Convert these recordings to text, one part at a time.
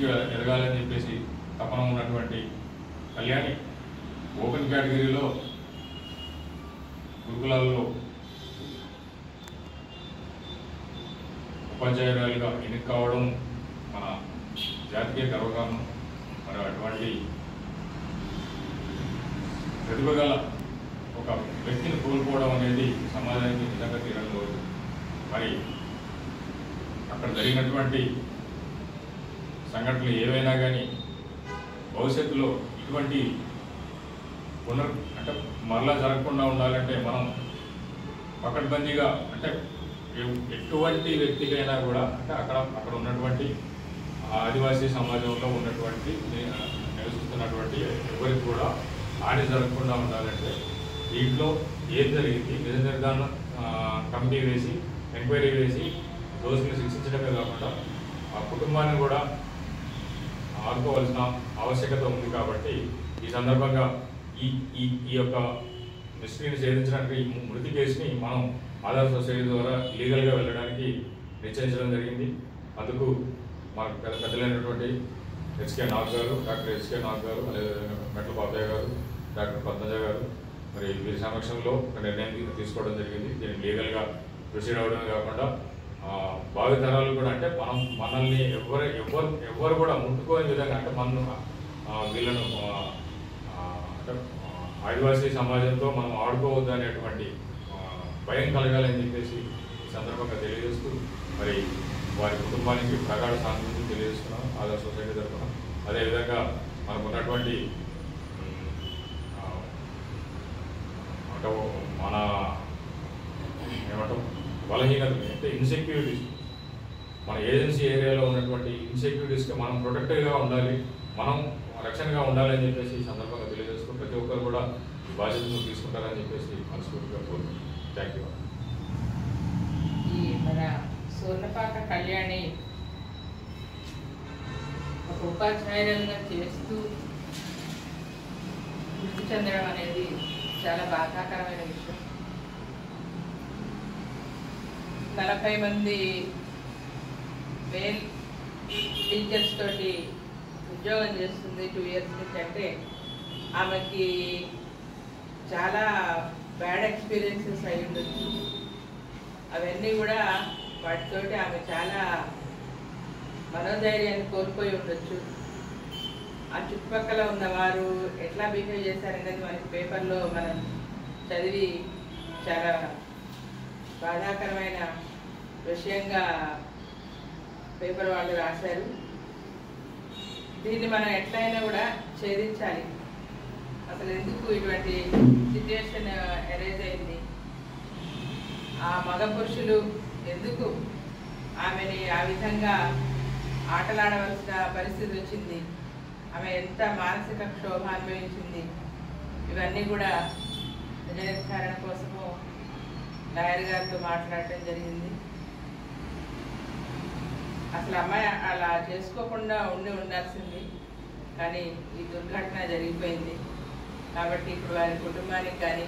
ముందుకు ఎదగాలని చెప్పేసి తపన ఉన్నటువంటి కళ్యాణి ఓపెన్ కేటగిరీలో గురుకులాల్లో ఉపాధ్యాయురాలుగా ఎన్నిక కావడం మన జాతీయ గర్వకారణం మరి అటువంటి ప్రతిభ గల ఒక వ్యక్తిని కోల్పోవడం అనేది సమాజానికి నిజంగా తీరం లోటు మరి అక్కడ జరిగినటువంటి సంఘటనలు ఏవైనా కానీ భవిష్యత్తులో ఇటువంటి పునర్ అంటే మరలా జరగకుండా ఉండాలంటే మనం పకడ్బందీగా అంటే ఎ- ఎటువంటి వ్యక్తికైనా కూడా అంటే అక్కడ అక్కడ ఉన్నటువంటి ఆ ఆదివాసీ సమాజంలో ఉన్నటువంటి ని- నివసిస్తున్నటువంటి ఎవరికి కూడా హాని జరగకుండా ఉండాలంటే దీంట్లో ఏం జరిగింది నిజ నిర్ధారణ ఆ, కమిటీ వేసి ఎంక్వైరీ వేసి దోషులు శిక్షించడమే కాకుండా ఆ కుటుంబాన్ని కూడా ఆదుకోవాల్సిన ఆవశ్యకత ఉంది కాబట్టి ఈ సందర్భంగా ఈ ఈ ఈ యొక్క మిస్టరీని ఛేదించడానికి ఈ మృతి కేసుని మనం ఆధార్ సొసైటీ ద్వారా లీగల్గా వెళ్ళడానికి నిశ్చయించడం జరిగింది అందుకు మన పెద్ద పెద్దలైనటువంటి హెచ్కే నాగ్ గారు డాక్టర్ హెచ్కే నాగ్ గారు అదేవిధంగా మెట్ల బాబయ్య గారు డాక్టర్ పద్మజ గారు మరి వీరి సమక్షంలో ఒక నిర్ణయం తీ- తీసుకోవడం జరిగింది దీన్ని లీగల్గా ప్రొసీడ్ అవ్వడమే కాకుండా ఆ, భావి తరాలు కూడా అంటే మనం మనల్ని ఎవరు ఎవరు ఎవరు కూడా ముట్టుకోని విధంగా అంటే మనం ఆ, వీళ్ళను ఆ, ఆ, అంటే ఆ, ఆదివాసీ సమాజంతో మనం ఆడుకోవద్దు అనేటువంటి ఆ, భయం కలగాలని చెప్పేసి ఈ సందర్భంగా తెలియజేస్తూ మరి వారి కుటుంబానికి ప్రగాఢ సానుభూతి తెలియజేస్తున్నాం ఆధార్ సొసైటీ తరఫున అదేవిధంగా మనకు ఉన్నటువంటి ఉమ్, ఆ, అంటే మన ఏమంటాం బలహీనతలు అంటే ఇన్సెక్యూరిటీస్ మన ఏజెన్సీ ఏరియాలో ఉన్నటువంటి ఇన్సెక్యూరిటీస్కి మనం ప్రొటెక్టివ్గా ఉండాలి మనం రక్షణగా ఉండాలని చెప్పేసి ఈ సందర్భంగా తెలియజేస్తూ ప్రతి ఒక్కరు కూడా ఈ బాధ్యతను తీసుకుంటారని చెప్పేసి మనస్ఫూర్తిగా కోరుతున్నాను థ్యాంక్ యూ ఈ మన స్వర్ణపాక కళ్యాణి ఒక ఉపాధ్యాయులుగా చేస్తూ మృతి చెందడం అనేది చాలా బాధాకరమైన విషయం నలభై మంది మేల్ టీచర్స్ తోటి ఉద్యోగం చేస్తుంది టూ ఇయర్స్ నుంచి అంటే ఆమెకి చాలా బ్యాడ్ ఎక్స్పీరియన్సెస్ అయి ఉండొచ్చు అవన్నీ కూడా వాటితోటి ఆమె చాలా మనోధైర్యాన్ని కోల్పోయి ఉండొచ్చు ఆ చుట్టుపక్కల ఉన్నవారు ఎట్లా బిహేవ్ చేశారనేది మనకి పేపర్లో మనం చదివి చాలా బాధాకరమైన విషయంగా పేపర్ వాళ్ళు రాశారు దీన్ని మనం ఎట్లయినా కూడా ఛేదించాలి అసలు ఎందుకు ఇటువంటి సిచ్యుయేషన్ అరేజ్ అయింది ఆ మగ పురుషులు ఎందుకు ఆమెని ఆ విధంగా ఆటలాడవలసిన పరిస్థితి వచ్చింది ఆమె ఎంత మానసిక క్షోభ అనుభవించింది ఇవన్నీ కూడా నిజ నిర్ధారణ కోసము లాయర్ గారితో మాట్లాడటం జరిగింది అసలు అమ్మాయి అలా చేసుకోకుండా ఉండి ఉండాల్సింది కానీ ఈ దుర్ఘటన జరిగిపోయింది కాబట్టి ఇప్పుడు వారి కుటుంబానికి కానీ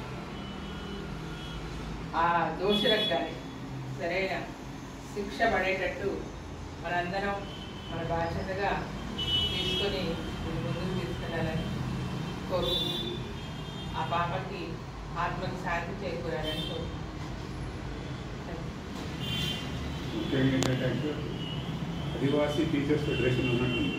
ఆ దోషులకు కానీ సరైన శిక్ష పడేటట్టు మనందరం మన బాధ్యతగా తీసుకొని దీన్ని ముందుకు తీసుకెళ్ళాలని కోరుకుంటున్నాను ఆ పాపకి ఆత్మకి శాంతి చేకూరాలని కోరుకుంటున్నాను ముఖ్యంగా ఏంటంటే ఆదివాసీ టీచర్స్ ఫెడరేషన్ ఉన్నట్టుంది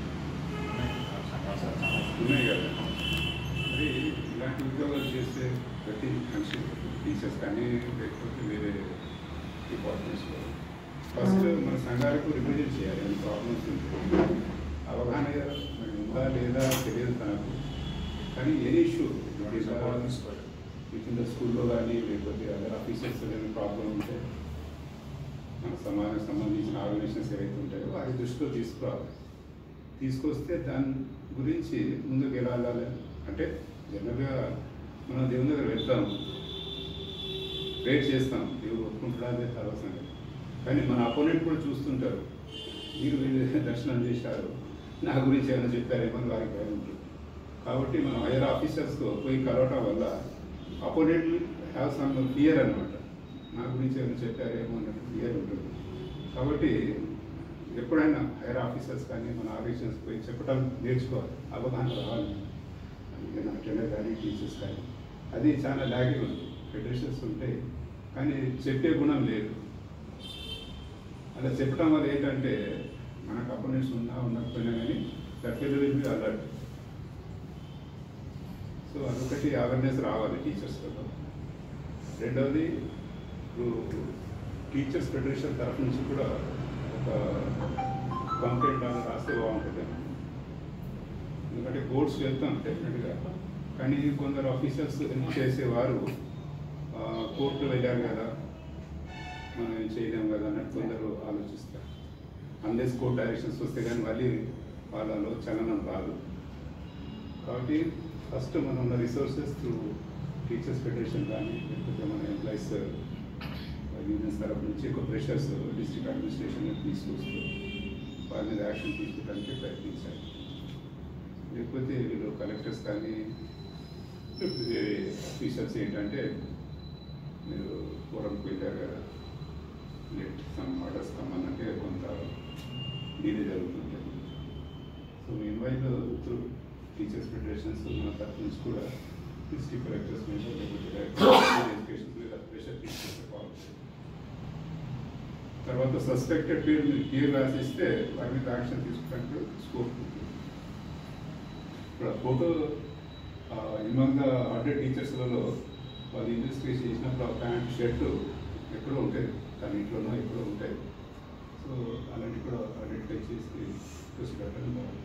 ఉన్నాయి కదా మరి ఇలాంటి ఉద్యోగాలు చేస్తే ప్రతి మనిషి టీచర్స్ కానీ లేకపోతే వేరే డిపార్ట్మెంట్స్లో ఫస్ట్ మన సంఘాలకు రిప్రజెంట్ చేయాలి ఏమైనా ప్రాబ్లమ్స్ ఉంటే అవగాహన మరి ఉందా లేదా తెలియదు తనకు కానీ ఏ ఇష్యూ విత్ ఇన్ ద స్కూల్లో కానీ లేకపోతే అదర్ ఆఫీసర్స్ ఏమైనా ప్రాబ్లం ఉంటే మన సమాజానికి సంబంధించిన ఆర్గనైజేషన్స్ ఏవైతే ఉంటాయో వారి దృష్టిలో తీసుకురావాలి తీసుకొస్తే దాని గురించి ముందుకు ఎలా వెళ్ళాలి అంటే జనరల్గా మనం దేవుని దగ్గర వెళ్తాం ప్రేర్ చేస్తాం దేవుడు ఒప్పుకుంటాడా అదే తర్వాత సంగతి కానీ మన అపోనెంట్ కూడా చూస్తుంటారు మీరు వీళ్ళు దర్శనం చేశారు నా గురించి ఏమైనా చెప్పారేమో అని వారికి భయం ఉంటుంది కాబట్టి మనం హైయర్ ఆఫీసర్స్తో పోయి కలవటం వల్ల అపోనెంట్ హ్యావ్ సమ్ ఫియర్ అనమాట నా గురించి ఏమైనా చెప్పారేమో అన్నట్టు ఫియర్ ఉంటుంది కాబట్టి ఎప్పుడైనా హైర్ ఆఫీసర్స్ కానీ మన ఆఫీసర్స్ పోయి చెప్పడం నేర్చుకోవాలి అవగాహన రావాలి అందుకే మన టెండర్ కానీ టీచర్స్ కానీ అది చాలా లాగింగ్ ఉంది ఫెడరేషన్స్ ఉంటాయి కానీ చెప్పే గుణం లేదు అలా చెప్పడం వల్ల ఏంటంటే మనకు అపోనెంట్స్ ఉన్నా ఉండకపోయినా కానీ that will will be alert so అదొకటి అవేర్నెస్ రావాలి టీచర్స్లో రెండవది ఇప్పుడు టీచర్స్ ఫెడరేషన్ తరఫు నుంచి కూడా ఒక కంప్లైంట్ అని రాస్తే బాగుంటుంది ఎందుకంటే కోర్ట్స్ వెళ్తాం డెఫినెట్గా కానీ కొందరు ఆఫీసర్స్ హెల్ప్ చేసేవారు కోర్టు వెళ్ళారు కదా మనం ఏం చేయలేం కదా అన్నట్టు కొందరు ఆలోచిస్తారు అన్లెస్ కోర్ట్ డైరెక్షన్స్ వస్తే కానీ మళ్ళీ వాళ్ళలో చలనం రాదు కాబట్టి ఫస్ట్ మనం ఉన్న రిసోర్సెస్ త్రూ టీచర్స్ ఫెడరేషన్ కానీ లేకపోతే మన ఎంప్లాయీస్ యూనియన్స్ తరఫు నుంచి ఒక ప్రెషర్స్ డిస్ట్రిక్ట్ అడ్మినిస్ట్రేషన్ తీసుకొస్తూ వారి మీద యాక్షన్ తీసుకోవడానికి ప్రయత్నించాలి లేకపోతే వీళ్ళు కలెక్టర్స్ కానీ లేకపోతే వేరే ఆఫీసర్స్ ఏంటంటే మీరు ఫోరంకి వెళ్ళారు కదా లెట్ సమ్ ఆర్డర్స్ కమ్మనంటే కొంత ఇది జరుగుతుంది so meanwhile through teachers federations మన తరఫు నుంచి కూడా డిస్ట్రిక్ట్ కలెక్టర్స్ మీద లేకపోతే ఎడ్యుకేషన్ మీద ప్రెషర్ తీసుకొస్తే బాగుంటుంది తర్వాత సస్పెక్టెడ్ పేరు మీరు క్లియర్ రాసిస్తే వారి మీద యాక్షన్ తీసుకోవడానికి స్కోప్ ఉంటుంది ఇప్పుడు ఆ ఫోటో ఇమంగ హండ్రెడ్ టీచర్స్లలో వాళ్ళు ఇన్వెస్టిగేషన్ చేసినప్పుడు ఆ ప్యాంట్ షర్ట్ ఎక్కడో ఉంటాయి తన ఇంట్లోనో ఎక్కడో ఉంటాయి సో అలాంటి కూడా ఐడెంటిఫై చేసి చూసి పెట్టడం బాగుంటుంది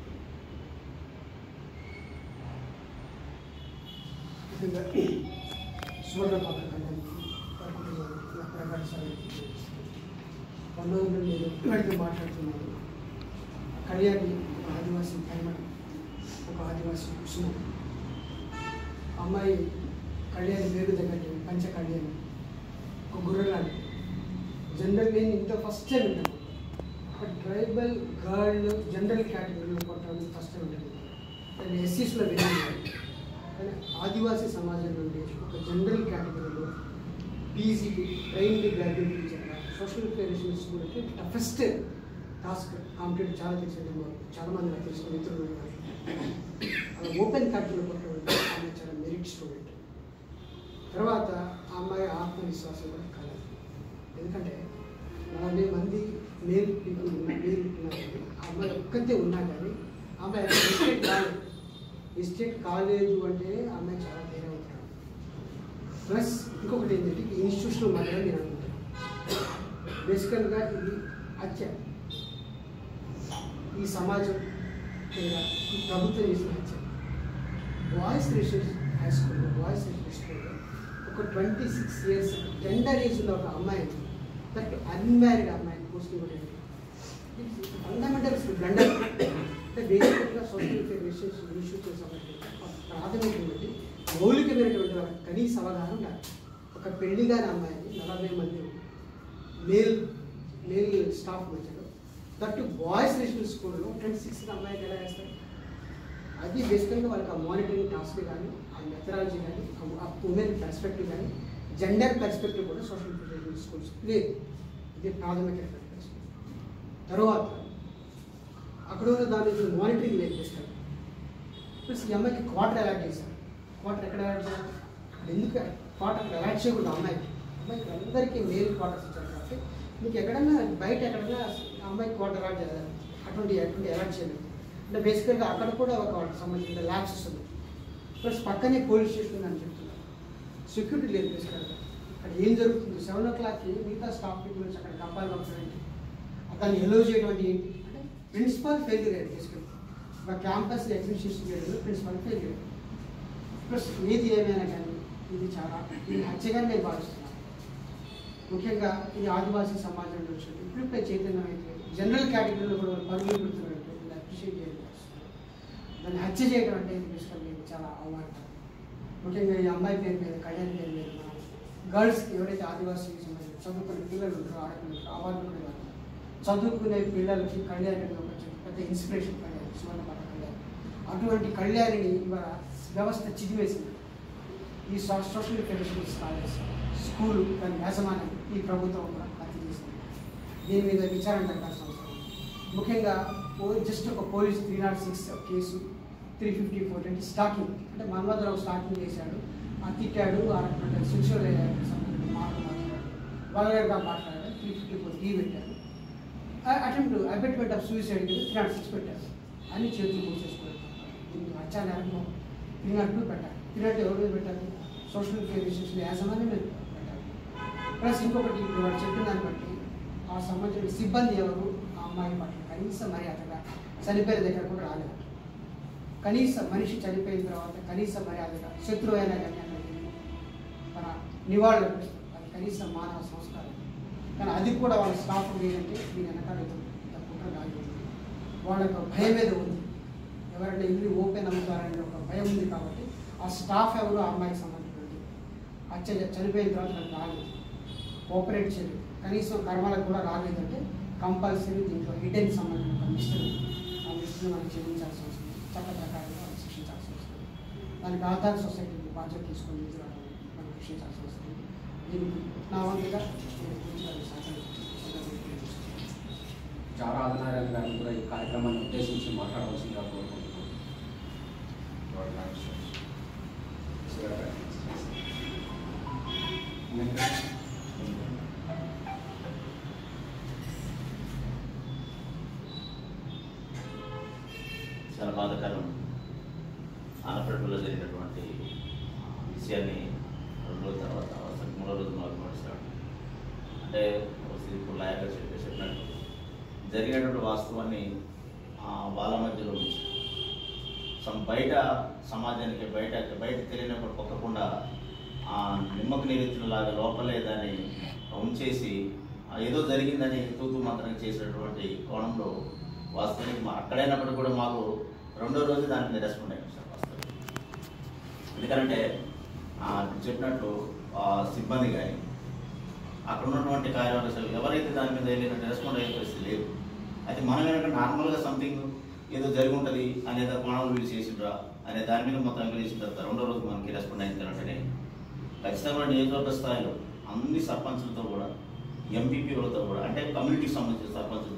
ముఖ్యంగా సువర్ణ పథకానికి ప్రకాశ పంతొమ్మిది నేను ఇప్పటికీ మాట్లాడుతున్నాను కళ్యాణి ఒక ఆదివాసీ పైన ఒక ఆదివాసీ కుసుమం అమ్మాయి కళ్యాణి పేరు తగ్గట్టు పంచ కళ్యాణి ఒక గుర్రలాంటి జనరల్ నేను ఇంత ఫస్ట్ టైం ఉంటాను ఒక ట్రైబల్ గర్ల్ జనరల్ కేటగిరీలో కొట్టడం ఫస్ట్ టైం ఉంటుంది నేను ఎస్సీస్లో వెళ్ళింది కానీ ఆదివాసీ సమాజం నుండి ఒక జనరల్ కేటగిరీలో పీజీకి trained graduate teacher social relations స్కూల్కి టఫెస్ట్ టాస్క్ కాంపిటేట్ చాలా తెలిసింది చాలా మంది నాకు తెలిసిన మిత్రులు ఉన్నారు అలా ఓపెన్ కేటగిరీలో కొట్టడం ఆమె చాలా మెరిట్ స్టూడెంట్ తర్వాత ఆ అమ్మాయి ఆత్మవిశ్వాసం కూడా కలదు ఎందుకంటే నలభై మంది మేల్ పీపుల్ ఉన్న మేల్ ఉన్నారు కానీ ఆ అమ్మాయి ఒక్కతే ఉన్నా కానీ ఆ అమ్మాయి ఎస్టేట్ కాలేదు ఎస్టేట్ కాలేదు అంటే ఆ అమ్మాయి చాలా ధైర్యం అవుతాడు ప్లస్ ఇంకొకటి ఏంటంటే ఈ ఇన్స్టిట్యూషనల్ మాత్రమే నేను అనుకుంటాను బేసికల్గా ఇది హత్య ఈ సమాజం లేదా ఈ ప్రభుత్వం చేసిన హత్య బాయ్స్ రిషిష్ హై స్కూల్లో బాయ్స్ రిషిష్ స్కూల్లో ఒక twenty six years tender age ఉన్న ఒక అమ్మాయిని దట్ అన్మ్యారీడ్ అమ్మాయిని పోస్టింగ్ ఇవ్వడం ఫండమెంటల్స్ బ్లండర్ అంటే బేసిక్గా సోషల్ రిలేషన్స్ ఇన్స్టిట్యూషన్ సంబంధించి ప్రాథమికమైనటువంటి మౌలికమైనటువంటి ఒక కనీస అవగాహన ఉండాలి ఒక పెళ్లి గారి అమ్మాయిని నలభై మంది మేల్ మేల్ స్టాఫ్ మధ్యలో దట్ బాయ్స్ రిలేషన్ స్కూల్లో ట్వంటీ సిక్స్ అమ్మాయికి ఎలా వేస్తారు అది బేసికల్గా వాళ్ళకి ఆ మానిటరింగ్ టాస్క్ కానీ ఆ మెథడాలజీ కానీ ఆ ఉమెన్ పర్స్పెక్టివ్ కానీ జెండర్ పర్స్పెక్టివ్ కూడా సోషల్ రిలేషన్ స్కూల్స్ లేదు ఇది ప్రాథమిక ఎఫెక్ట్ తర్వాత అక్కడ ఉన్న దాని గురించి మానిటరింగ్ లేదు చేస్తారు ప్లస్ ఈ అమ్మాయికి క్వార్టర్ అలాట్ చేశారు క్వార్టర్ ఎక్కడ అలాట్ చేశారు అక్కడ ఎందుకు క్వార్టర్ అక్కడ అలాట్ చేయకూడదు అమ్మాయికి అమ్మాయికి అందరికీ మేల్ క్వార్టర్స్ ఇచ్చారు కాబట్టి మీకు ఎక్కడన్నా బయట ఎక్కడన్నా ఆ అమ్మాయికి క్వార్టర్ అలాట్ చేయాలి అటువంటి అటువంటి అలాట్ చేయలేదు అంటే బేసికల్గా అక్కడ కూడా ఒక వాళ్ళకి సంబంధించిన ల్యాబ్స్ వస్తుంది ప్లస్ పక్కనే పోలీస్ స్టేషన్ అని చెప్తున్నారు సెక్యూరిటీ లేదు బేసికల్గా అక్కడ ఏం జరుగుతుంది సెవెన్ ఓ క్లాక్కి మిగతా స్టాఫ్ పీపుల్ వచ్చి అక్కడ కంపాల్ అవుతారంటే దాన్ని ఎలో చేయడం అంటే ఏంటి అంటే ప్రిన్సిపాల్ ఫెయిల్యూర్ అయ్యారు బేసికల్గా ఒక క్యాంపస్ అడ్మినిస్ట్రేషన్ చేయడంలో ప్రిన్సిపాల్ ఫెయిల్యూర్ ప్లస్ ఏది ఏమైనా కానీ ఇది చాలా ఇది హత్యగా నేను భావిస్తున్నాను ముఖ్యంగా ఇది ఆదివాసీ సమాజంలో వచ్చింది ఇప్పుడు చైతన్యం అయితే జనరల్ కేటగిరీలో కూడా పరుగులు పెడుతున్నట్టు ఇది అప్రిషియేట్ చేయడం దాన్ని హత్య చేయడం అంటే ఇది బేసికల్గా ఇది చాలా అవమానం ముఖ్యంగా ఈ అమ్మాయి పేరు మీద కళ్యాణ్ పేరు మీద మనం గర్ల్స్కి ఎవరైతే ఆదివాసీ సంబంధించి చదువుకునే పిల్లలు ఉంటారో ఆడపిల్లలు అవార్డు కూడా ఇవ్వాలి. చదువుకునే పిల్లలకి కళ్యాణ్ అనేది ఒక పెద్ద ఇన్స్పిరేషన్ కళ్యాణ్ సువర్ణ మాట కళ్యాణ్ అటువంటి కళ్యాణిని ఇవాళ వ్యవస్థ చిదివేసింది ఈ సో- సోషల్ ఎడ్యుకేషన్ కాలేజ్ స్కూల్ దాని యాజమాన్యం ఈ ప్రభుత్వం కూడా హత్య చేసింది దీని మీద విచారణ జరగాల్సిన అవసరం ఉంది. ముఖ్యంగా పో- జస్ట్ ఒక police three not six case three fifty four అంటే స్టాకింగ్ అంటే మన్మధరావు స్టాకింగ్ చేశాడు ఆ తిట్టాడు ఆ రకమైన సెక్షువల్ సంబంధించిన మాటలు మాట్లాడాడు వల్గర్గా మాట్లాడాడు త్రీ ఫిఫ్టీ ఫోర్ టీ పెట్టారు అటెంప్ట్ అబెట్మెంట్ ఆఫ్ సూసైడ్ కింద త్రీ నాట్ సిక్స్ పెట్టారు అన్ని చేతులు మూసేసుకుంటారు దీన్ని హత్యా నేరం త్రీ నాట్ టూ పెట్టాలి త్రీ నాట్ ఎవరి మీద పెట్టాలి సోషల్ కేర్ రిసెప్షన్ యాజమాన్యం మీద పెట్టాలి ప్లస్ ఇంకొకటి ఇప్పుడు వాడు చెప్పిన దాన్ని బట్టి ఆ సంబంధించిన సిబ్బంది ఎవరు ఆ అమ్మాయి పట్ల కనీస మర్యాదగా చనిపోయిన దగ్గర కూడా రాలేదు కనీస మనిషి చనిపోయిన తర్వాత కనీస మర్యాదగా శత్రువు అయినా కానీ అన్నది తన నివాళులు అర్పిస్తారు. అది కనీస మానవ సంస్కారం కానీ అది కూడా వాళ్ళ స్టాఫ్ లేదంటే దీని వెనకాల ఏదో పెద్ద కుట్ర దాగి ఉంది వాళ్ళకి ఒక భయం మీద ఉంది ఎవరైనా ఇల్లు ఓపెన్ అవుతారనే ఒక భయం ఉంది కాబట్టి ఆ స్టాఫ్ ఎవరు ఆ అమ్మాయికి సంబంధించినది హత్య చనిపోయిన తర్వాత నాకు రాలేదు కోఆపరేట్ చేయలేదు కనీసం కర్మలకు కూడా రాలేదంటే కంపల్సరీ దీంట్లో హిడెన్ సంబంధించిన ఒక మిస్టరీ ఆ మిస్టరీ మనం చెల్లించాల్సి వస్తుంది చట్ట ప్రకారంగా వాళ్ళు శిక్షించాల్సి వస్తుంది దానికి ఆధార్ సొసైటీ బాధ్యత తీసుకొని నిధులు అడగడం మనం శిక్షించాల్సి వస్తుంది దీనికి నా వంతుగా నేను పూర్తి వారి సహకారం సందర్భంగా చాలా ఆదినారాయణ గారిని కూడా ఈ కార్యక్రమాన్ని ఉద్దేశించి మాట్లాడవలసిందిగా కోరుకుంటున్నాను చాలా బాధాకరం ఆనపేటలో జరిగినటువంటి ఆ, విషయాన్ని రెండు రోజుల తర్వాత అసలు మూడో రోజు మాకు నడుస్తాడు అంటే ఇప్పుడు లాయర్గా చెప్పి చెప్పినట్టు జరిగినటువంటి వాస్తవాన్ని ఆ, వాళ్ళ మధ్యలో ఉంచి సమ్ బయట సమాజానికి బయట బయట తెలియనప్పుడు పొక్కకుండా ఆ నిమ్మకు నీరెత్తినలాగా లోపలే దాన్ని ఉంచేసి ఆ, ఏదో జరిగిందని తూతు మాత్రం చేసినటువంటి కోణంలో వాస్తవానికి మా అక్కడైనప్పటికీ కూడా మాకు రెండో రోజు దానికి మీద రెస్పాండ్ అయ్యాం సార్ వాస్తవానికి ఎందుకంటే ఆ, చెప్పినట్టు ఆ, సిబ్బంది కానీ అక్కడ ఉన్నటువంటి కార్యవర్గాలు ఎవరైతే దాని మీద వెళ్ళినట్టు రెస్పాండ్ అయ్యే పరిస్థితి లేదు అయితే మనం ఏంటంటే నార్మల్గా సంథింగ్ ఏదో జరిగి ఉంటుంది అనేది కోణంలో వీళ్ళు చేసిండ్రా అనే దాని మీద మొత్తం ఎంక్వైరీ చేసిన తర్వాత రెండో రోజు మనకి రెస్పాండ్ అయిన తర్వాతనే ఖచ్చితంగా నియోజకవర్గ స్థాయిలో అన్ని సర్పంచులతో కూడా ఎంపీపీలతో కూడా అంటే కమ్యూనిటీకి సంబంధించిన సర్పంచులు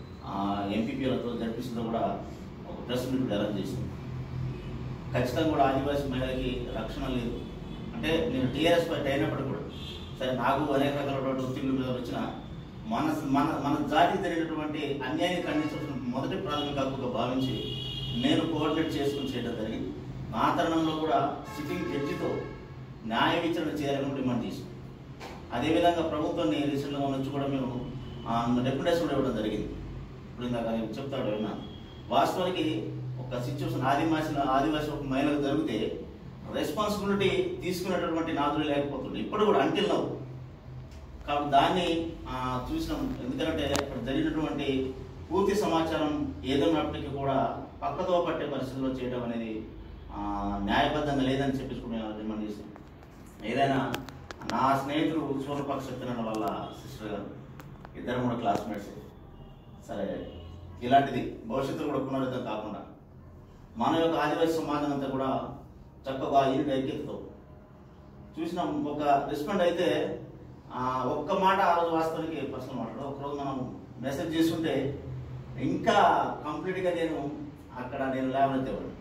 ఎంపీపీలతో జడ్పీసీతో కూడా ఒక ప్రెస్ మీట్ అరేంజ్ చేసింది ఖచ్చితంగా కూడా ఆదివాసీ మహిళకి రక్షణ లేదు అంటే నేను టీఆర్ఎస్ పార్టీ అయినప్పుడు కూడా సరే నాకు అనేక రకాలైనటువంటి ఒత్తిళ్లు మీద వచ్చిన మన మన మన జాతికి జరిగినటువంటి అన్యాయాన్ని ఖండించాల్సిన మొదటి ప్రాథమిక హక్కుగా భావించి నేను కోఆర్డినేట్ చేసుకుని చేయడం జరిగింది నా తరుణంలో కూడా సిట్టింగ్ జడ్జితో న్యాయ విచారణ చేయాలని డిమాండ్ చేశాం అదేవిధంగా ప్రభుత్వాన్ని రీసెంట్గా నుంచి కూడా మేము డెప్యుటేషన్ కూడా ఇవ్వడం జరిగింది ఇప్పుడు ఇందాక నేను చెప్తాడు విన్నాను వాస్తవానికి ఒక సిచ్యువేషన్ ఆదివాసి ఆదివాసి ఒక మహిళకు జరిగితే రెస్పాన్సిబిలిటీ తీసుకునేటటువంటి నాదులు లేకపోతుండే ఇప్పుడు కూడా అంటిల్ నవ్వు కాబట్టి దాన్ని ఆ, చూసినాం ఎందుకంటే అక్కడ జరిగినటువంటి పూర్తి సమాచారం ఏదైనప్పటికీ కూడా పక్కతో పట్టే పరిస్థితిలో చేయడం అనేది ఆ, న్యాయబద్ధంగా లేదని చెప్పేసి కూడా మేము డిమాండ్ చేసాం ఏదైనా నా స్నేహితుడు సూర్యపక్ష సత్యనారాయణ వాళ్ళ సిస్టర్ గారు ఇద్దరు కూడా క్లాస్మేట్స్ సరే ఇలాంటిది భవిష్యత్తులో కూడా పునరుద్ధం కాకుండా మన యొక్క ఆదివాసీ సమాజం అంతా కూడా చక్కగా ఈయన ఐక్యతతో చూసినాం ఒక రెస్పాండ్ అయితే ఆ, ఒక్క మాట ఆ రోజు వాస్తవానికి పర్సనల్ మాట్లాడు ఒకరోజు మనం మెసేజ్ చేస్తుంటే ఇంకా కంప్లీట్గా నేను అక్కడ నేను లేవనెత్తేవాడు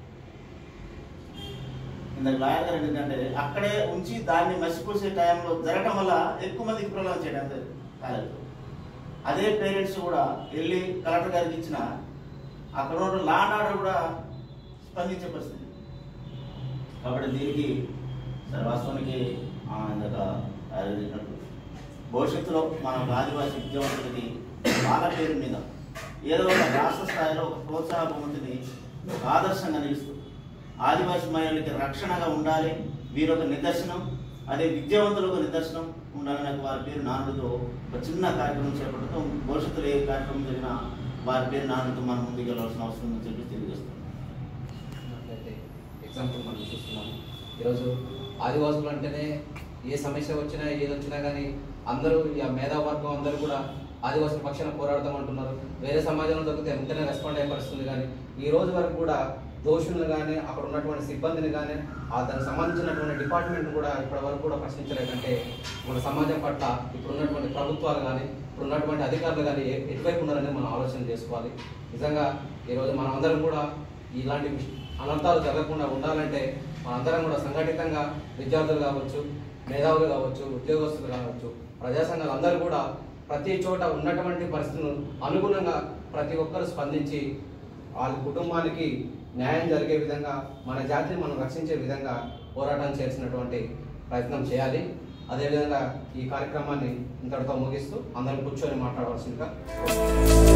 ఇందాక లాయర్ గారు ఏంటంటే అక్కడే ఉంచి దాన్ని మసిపూసే టైంలో జరగడం వల్ల ఎక్కువ మందికి ప్రొలాంగ్ చేయడం అంతే కాలేదు అదే పేరెంట్స్ కూడా వెళ్ళి కలెక్టర్ గారికి ఇచ్చిన అక్కడ ఉన్న లా అండ్ ఆర్డర్ కూడా స్పందించే పరిస్థితి కాబట్టి దీనికి సరే వాస్తవానికి ఆ, ఇందాక ఆయన చెప్పినట్టు భవిష్యత్తులో మన ఆదివాసీ విద్యావంతులకి వాళ్ళ పేరు మీద ఏదో ఒక రాష్ట్ర స్థాయిలో ఒక ప్రోత్సాహ బహుమతిని ఒక ఆదర్శంగా నిలుస్తూ ఆదివాసీ మహిళలకి రక్షణగా ఉండాలి వీరొక నిదర్శనం అదే విద్యావంతులకు నిదర్శనం ఉండాలని వారి పేరు నానుడితో ఒక చిన్న కార్యక్రమం చేపడుతూ భవిష్యత్తులో ఏ కార్యక్రమం జరిగినా వారి పేరు నానుడితో మనం ముందుకు వెళ్ళాల్సిన అవసరం ఉందని చెప్పి తెలియజేస్తున్నాం చూసినట్లయితే ఎగ్జాంపుల్ మనం చూస్తున్నాం ఈరోజు ఆదివాసులు అంటేనే ఏ సమస్య వచ్చినా ఏది వచ్చినా కానీ అందరూ ఈ మేధావర్గం అందరూ కూడా ఆదివాసుల పక్షాన పోరాడతాం అంటున్నారు వేరే సమాజంలో దొరికితే వెంటనే రెస్పాండ్ అయ్యే పరిస్థితుంది కానీ ఈ రోజు వరకు కూడా దోషులను కానీ అక్కడ ఉన్నటువంటి సిబ్బందిని కానీ ఆ దానికి సంబంధించినటువంటి డిపార్ట్మెంట్ కూడా ఇప్పటి వరకు కూడా ప్రశ్నించలేదంటే మన సమాజం పట్ల ఇప్పుడు ఉన్నటువంటి ప్రభుత్వాలు కానీ ఇప్పుడు ఉన్నటువంటి అధికారులు కానీ ఏ- ఎటువైపు ఉన్నారని మనం ఆలోచన చేసుకోవాలి నిజంగా ఈరోజు మనం అందరం కూడా ఇలాంటి విష- అనర్థాలు జరగకుండా ఉండాలంటే మనందరం కూడా సంఘటితంగా విద్యార్థులు కావచ్చు మేధావులు కావచ్చు ఉద్యోగస్తులు కావచ్చు ప్రజా సంఘాలు అందరూ కూడా ప్రతి చోట ఉన్నటువంటి పరిస్థితులను అనుగుణంగా ప్రతి ఒక్కరు స్పందించి వాళ్ళ కుటుంబానికి న్యాయం జరిగే విధంగా మన జాతిని మనం రక్షించే విధంగా పోరాటం చేసినటువంటి ప్రయత్నం చేయాలి అదేవిధంగా ఈ కార్యక్రమాన్ని ఇంతటితో ముగిస్తూ అందరం కూర్చొని మాట్లాడవలసిందిగా కోరుతున్నాను.